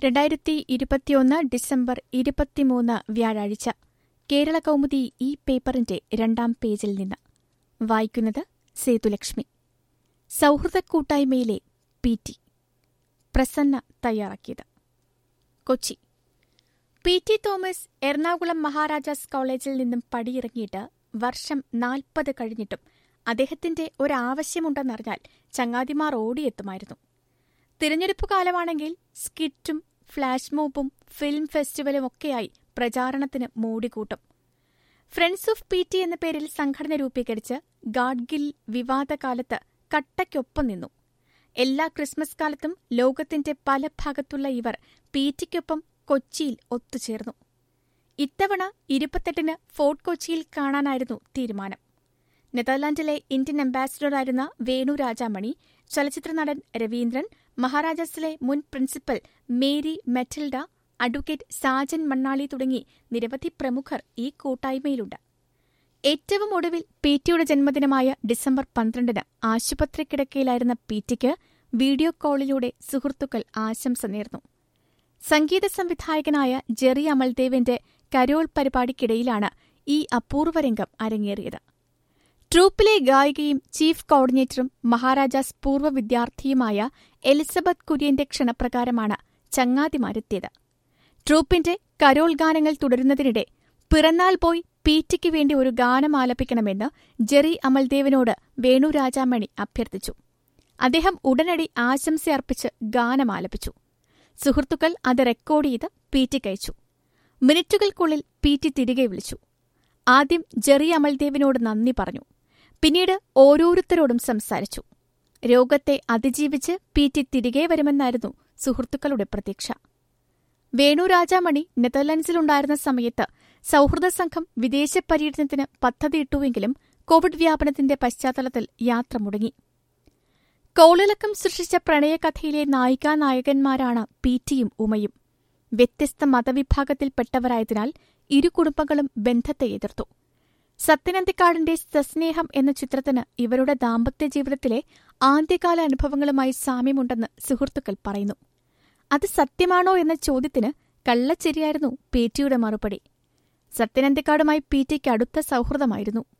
രണ്ടായിരത്തി ഇരുപത്തിയൊന്ന് ഡിസംബർ ഇരുപത്തിമൂന്ന് വ്യാഴാഴ്ച കേരള കൗമുദി ഈ പേപ്പറിന്റെ രണ്ടാം പേജിൽ നിന്ന് വായിക്കുന്നത് സേതുലക്ഷ്മി സൗഹൃദ കൂട്ടായ്മയിലെ പി ടി പ്രസന്ന തയ്യാറാക്കിയത് കൊച്ചി പി ടി തോമസ് എറണാകുളം മഹാരാജാസ് കോളേജിൽ നിന്നും പടിയിറങ്ങിയിട്ട് വർഷം നാൽപ്പത് കഴിഞ്ഞിട്ടും അദ്ദേഹത്തിന്റെ ഒരാവശ്യമുണ്ടെന്നറിഞ്ഞാൽ ചങ്ങാതിമാർ ഓടിയെത്തുമായിരുന്നു തിരഞ്ഞെടുപ്പ് കാലമാണെങ്കിൽ സ്കിറ്റും ഫ്ലാഷ് മോബും ഫിലിം ഫെസ്റ്റിവലും ഒക്കെയായി പ്രചാരണത്തിന് മോടിക്കൂട്ടും ഫ്രണ്ട്സ് ഓഫ് പി ടി എന്ന പേരിൽ സംഘടന രൂപീകരിച്ച് ഗാഡ്ഗിൽ വിവാദകാലത്ത് കട്ടയ്ക്കൊപ്പം നിന്നു എല്ലാ ക്രിസ്മസ് കാലത്തും ലോകത്തിന്റെ പല ഭാഗത്തുള്ള ഇവർ പി ടിക്കൊപ്പം കൊച്ചിയിൽ ഒത്തുചേർന്നു ഇത്തവണ ഇരുപത്തെട്ടിന് ഫോർട്ട് കൊച്ചിയിൽ കാണാനായിരുന്നു തീരുമാനം നെതർലാൻഡിലെ ഇന്ത്യൻ അംബാസിഡറായിരുന്ന വേണു രാജാമണി ചലച്ചിത്ര നടൻ രവീന്ദ്രൻ മഹാരാജാസിലെ മുൻ principal Mary Matilda advocate Sajan Mannali തുടങ്ങി നിരവധി പ്രമുഖർ ഈ കൂട്ടായ്മയിലുണ്ട് ഏറ്റവും ഒടുവിൽ പി ടിയുടെ ജന്മദിനമായ ഡിസംബർ പന്ത്രണ്ടിന് ആശുപത്രി കിടക്കയിലായിരുന്ന പി ടിക്ക് വീഡിയോ കോളിലൂടെ സുഹൃത്തുക്കൾ ആശംസ നേർന്നു സംഗീത സംവിധായകനായ ജെറി അമൽദേവിന്റെ കരോൾ പരിപാടിക്കിടയിലാണ് ഈ അപൂർവരംഗം അരങ്ങേറിയത് ട്രൂപ്പിലെ ഗായികയും ചീഫ് കോർഡിനേറ്ററും മഹാരാജാസ് പൂർവ്വ വിദ്യാർത്ഥിയുമായ എലിസബത്ത് കുര്യന്റെ ക്ഷണപ്രകാരമാണ് ചങ്ങാതിമാരെത്തിയത് ട്രൂപ്പിന്റെ കരോൾ ഗാനങ്ങൾ തുടരുന്നതിനിടെ പിറന്നാൾ പോയി പീറ്റിക്ക് വേണ്ടി ഒരു ഗാനം ആലപിക്കണമെന്ന് ജെറി അമൽദേവിനോട് വേണു രാജാമണി അഭ്യർത്ഥിച്ചു അദ്ദേഹം ഉടനടി ആശംസയർപ്പിച്ച് ഗാനം ആലപിച്ചു സുഹൃത്തുക്കൾ അത് റെക്കോർഡ് ചെയ്ത് പീറ്റിക്കയച്ചു മിനിറ്റുകൾക്കുള്ളിൽ പീറ്റി തിരികെ വിളിച്ചു ആദ്യം ജെറി അമൽദേവിനോട് നന്ദി പറഞ്ഞു പിന്നീട് ഓരോരുത്തരോടും സംസാരിച്ചു രോഗത്തെ അതിജീവിച്ച് പി ടി തിരികെ വരുമെന്നായിരുന്നു സുഹൃത്തുക്കളുടെ പ്രതീക്ഷ വേണു രാജാമണി നെതർലൻഡ്സിലുണ്ടായിരുന്ന സമയത്ത് സൗഹൃദ സംഘം വിദേശ പര്യടനത്തിന് പദ്ധതിയിട്ടുവെങ്കിലും കോവിഡ് വ്യാപനത്തിന്റെ പശ്ചാത്തലത്തിൽ യാത്ര മുടങ്ങി കോളിളക്കം സൃഷ്ടിച്ച പ്രണയകഥയിലെ നായികാനായകന്മാരാണ് പി ടിയും ഉമയും വ്യത്യസ്ത മതവിഭാഗത്തിൽപ്പെട്ടവരായതിനാൽ ഇരു കുടുംബങ്ങളും ബന്ധത്തെ എതിർത്തു സത്യനന്ദിക്കാടിന്റെ സസ്നേഹം എന്ന ചിത്രത്തിന് ഇവരുടെ ദാമ്പത്യ ജീവിതത്തിലെ ആദ്യകാല അനുഭവങ്ങളുമായി സാമ്യമുണ്ടെന്ന് സുഹൃത്തുക്കൾ പറയുന്നു അത് സത്യമാണോ എന്ന ചോദ്യത്തിന് കള്ളച്ചിരിയായിരുന്നു പി ടിയുടെ മറുപടി സത്യനന്ദിക്കാടുമായി പി ടിക്ക് അടുത്ത സൗഹൃദമായിരുന്നു